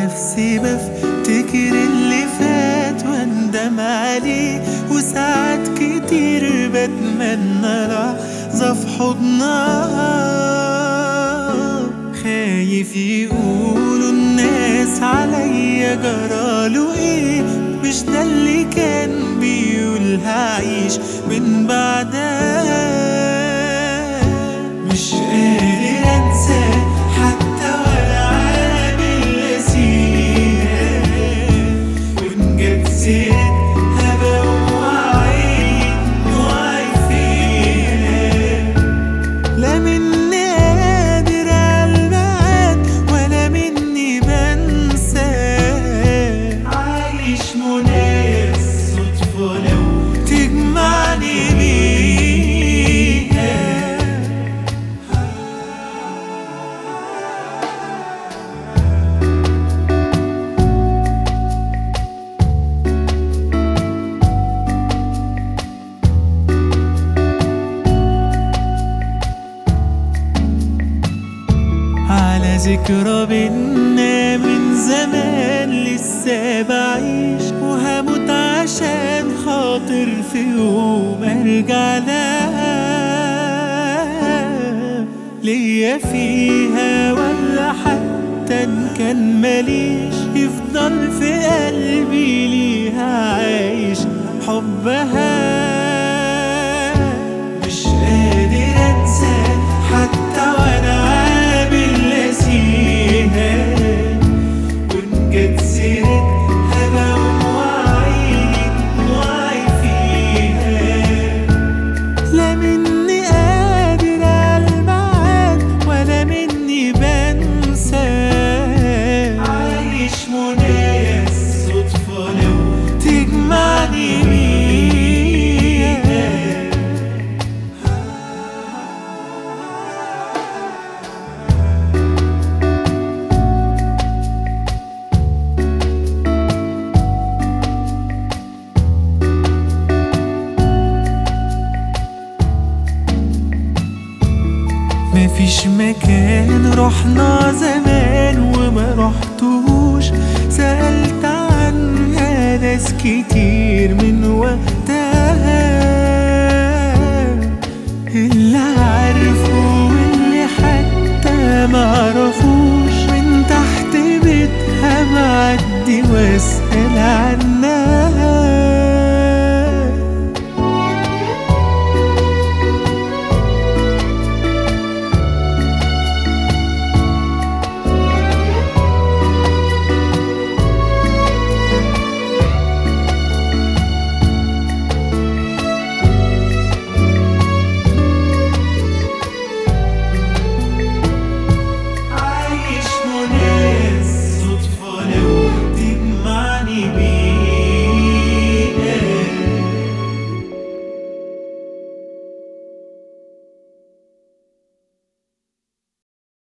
نفسي بفتكر اللي فات واندم عليه وساعات كتير بتمنى لحظة في حضنها خايف يقولوا الناس عليا جراله ايه مش ده اللي كان بيقول هعيش من بعدها مش قادر انسى حتى ولا عامل نسيها وان جت سيرتها بقوم واعي واعي فيها لا مني قادر عالمعاد ولا مني بنسى عايش منايا الصدفة لو تجمعني بيها على ذكرى بينا من زمان لسه بعيش وهموت عشان خاطر في يوم ارجع لها ليا فيها ولا حتى ان كان ماليش يفضل في قلبي ليها عايش حبها مش قادر انسى حتى وانا عامل نسيها وان جت سيرتها بقوم واعي واعي فيها لا مني قادر عالمعاد ولا مني بنسى عايش منايا الصدفة لو تجمعني بيها مفيش مكان رحنا زمان وما رحتوش سألت عنها ناس كتير من